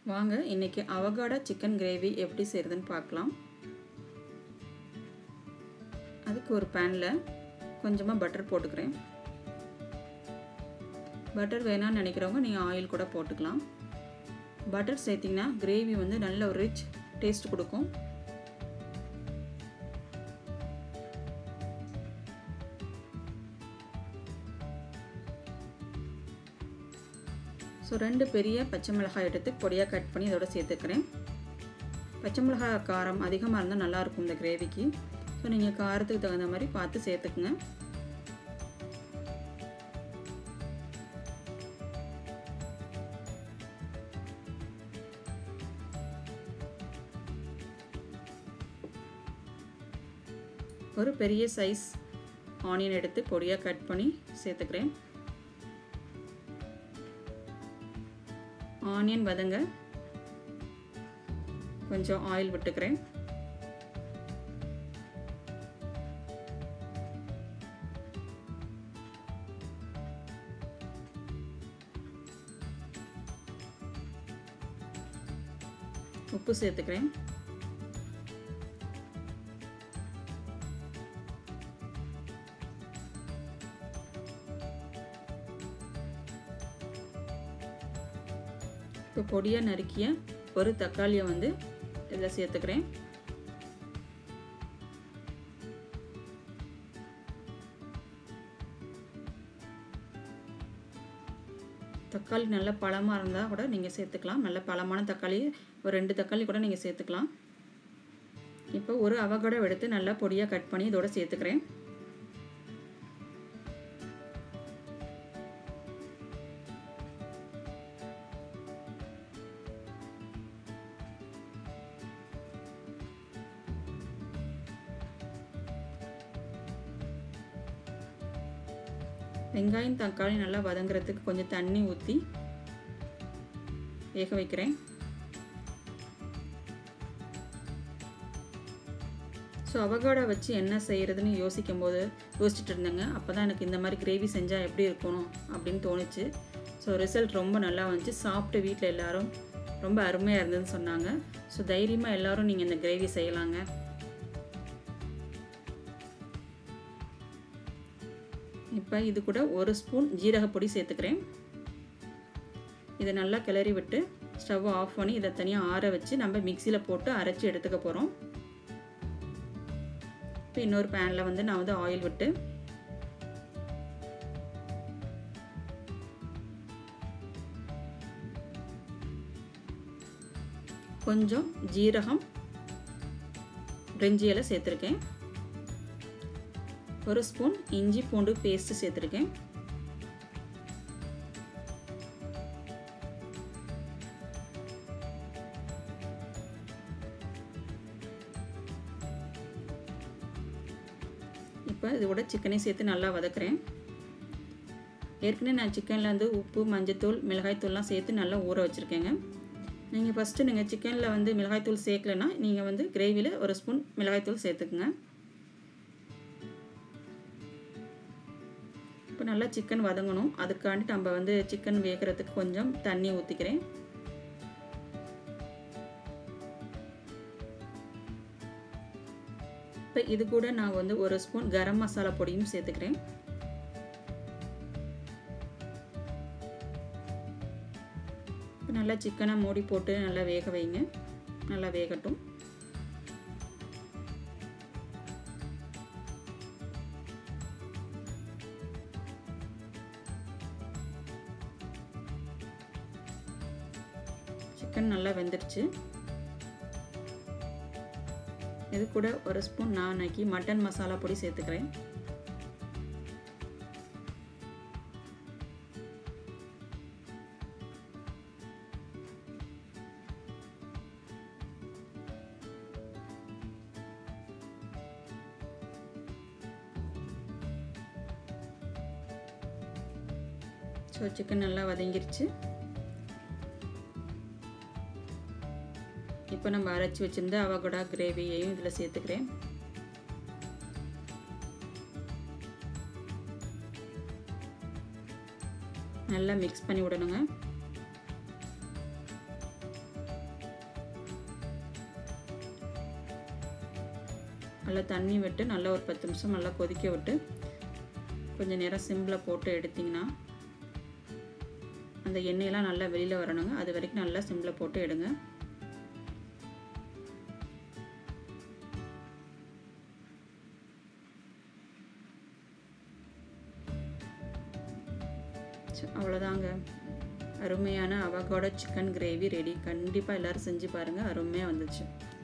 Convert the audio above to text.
வாங்க இன்றைக்கி avocado chicken gravy எப்படி செய்கிறதுன்னு பார்க்கலாம் அதுக்கு ஒரு பேனில் கொஞ்சமாக பட்டர் போட்டுக்கிறேன் பட்டர் வேணாம்னு நினைக்கிறவங்க நீங்கள் ஆயில் கூட போட்டுக்கலாம் பட்டர் சேர்த்திங்கன்னா கிரேவி வந்து நல்ல ஒரு ரிச் டேஸ்ட் கொடுக்கும் ஸோ ரெண்டு பெரிய பச்சை மிளகாய் எடுத்து பொடியாக கட் பண்ணி இதோட சேர்த்துக்கிறேன் பச்சை மிளகாய் காரம் அதிகமாக இருந்தால் நல்லாயிருக்கும் இந்த கிரேவிக்கு ஸோ நீங்கள் காரத்துக்கு தகுந்த மாதிரி பார்த்து சேர்த்துக்குங்க ஒரு பெரிய சைஸ் ஆனியன் எடுத்து பொடியாக கட் பண்ணி சேர்த்துக்கிறேன் ஆனியன் வதங்க கொஞ்சம் ஆயில் விட்டுக்கிறேன் உப்பு சேர்த்துக்கிறேன் இப்போ பொடியாக நறுக்கிய ஒரு தக்காளியை வந்து இதில் சேர்த்துக்கிறேன் தக்காளி நல்ல பழமாக இருந்தால் கூட நீங்கள் சேர்த்துக்கலாம் நல்ல பழமான தக்காளி ஒரு ரெண்டு தக்காளி கூட நீங்கள் சேர்த்துக்கலாம் இப்போ ஒரு அவகடை எடுத்து நல்லா பொடியாக கட் பண்ணி இதோட சேர்த்துக்கிறேன் வெங்காயம் தக்காளி நல்லா வதங்குறதுக்கு கொஞ்சம் தண்ணி ஊற்றி வேக வைக்கிறேன் ஸோ அவகாடா வச்சு என்ன செய்கிறதுன்னு யோசிக்கும் போது யோசிச்சுட்டு இருந்தேங்க அப்போ தான் எனக்கு இந்த மாதிரி கிரேவி செஞ்சால் எப்படி இருக்கணும் அப்படின்னு தோணுச்சு ஸோ ரிசல்ட் ரொம்ப நல்லா வந்துச்சு சாப்பிட்டு வீட்டில் எல்லோரும் ரொம்ப அருமையாக இருந்ததுன்னு சொன்னாங்க ஸோ தைரியமாக எல்லோரும் நீங்கள் இந்த கிரேவி செய்யலாங்க இப்போ இது கூட ஒரு ஸ்பூன் ஜீரகப்பொடி சேர்த்துக்கிறேன் இதை நல்லா கிளறி விட்டு ஸ்டவ் ஆஃப் பண்ணி இதை தனியாக ஆற வச்சு நம்ம மிக்சியில் போட்டு அரைச்சி எடுத்துக்க போகிறோம் இப்போ இன்னொரு பேனில் வந்து நான் வந்து ஆயில் விட்டு கொஞ்சம் ஜீரகம் பிரிஞ்சி இலை சேர்த்துருக்கேன் ஒரு ஸ்பூன் இஞ்சி பூண்டு பேஸ்ட்டு சேர்த்துருக்கேன் இப்போ இதோட சிக்கனையும் சேர்த்து நல்லா வதக்குறேன் ஏற்கனவே நான் சிக்கனில் வந்து உப்பு மஞ்சத்தூள் மிளகாய்த்தூள்லாம் சேர்த்து நல்லா ஊற வச்சுருக்கேங்க நீங்கள் ஃபஸ்ட்டு நீங்கள் சிக்கனில் வந்து மிளகாய்த்தூள் சேர்க்கலைன்னா நீங்கள் வந்து கிரேவியில் ஒரு ஸ்பூன் மிளகாய்த்தூள் சேர்த்துக்குங்க இப்போ நல்லா சிக்கன் வதங்கணும் அதுக்காண்டி நம்ம வந்து சிக்கன் வேகிறதுக்கு கொஞ்சம் தண்ணி ஊற்றிக்கிறேன் இப்போ இது கூட நான் வந்து ஒரு ஸ்பூன் கரம் மசாலா பொடியும் சேர்த்துக்கிறேன் இப்போ நல்லா சிக்கனை மூடி போட்டு நல்லா வேக வைங்க நல்லா வேகட்டும் சிக்கன் நல்லா வெந்துடுச்சு இது கூட ஒரு ஸ்பூன் நான் நக்கி மட்டன் மசாலா பொடி சேர்த்துக்கிறேன் ஸோ சிக்கன் நல்லா வதங்கிருச்சு இப்போ நம்ம அரைச்சி வச்சுருந்த அவகடா கிரேவியையும் இதில் சேர்த்துக்கிறேன் நல்லா மிக்ஸ் பண்ணி விடணுங்க நல்லா தண்ணி விட்டு நல்லா ஒரு பத்து நிமிஷம் நல்லா கொதிக்க விட்டு கொஞ்சம் நேரம் சிம்பில் போட்டு எடுத்திங்கன்னா அந்த எண்ணெயெல்லாம் நல்லா வெளியில் வரணுங்க அது வரைக்கும் நல்லா சிம்பில் போட்டு எடுங்க அவ்வளோதாங்க அருமையான அவகோட சிக்கன் கிரேவி ரெடி கண்டிப்பாக எல்லோரும் செஞ்சு பாருங்கள் அருமையாக வந்துச்சு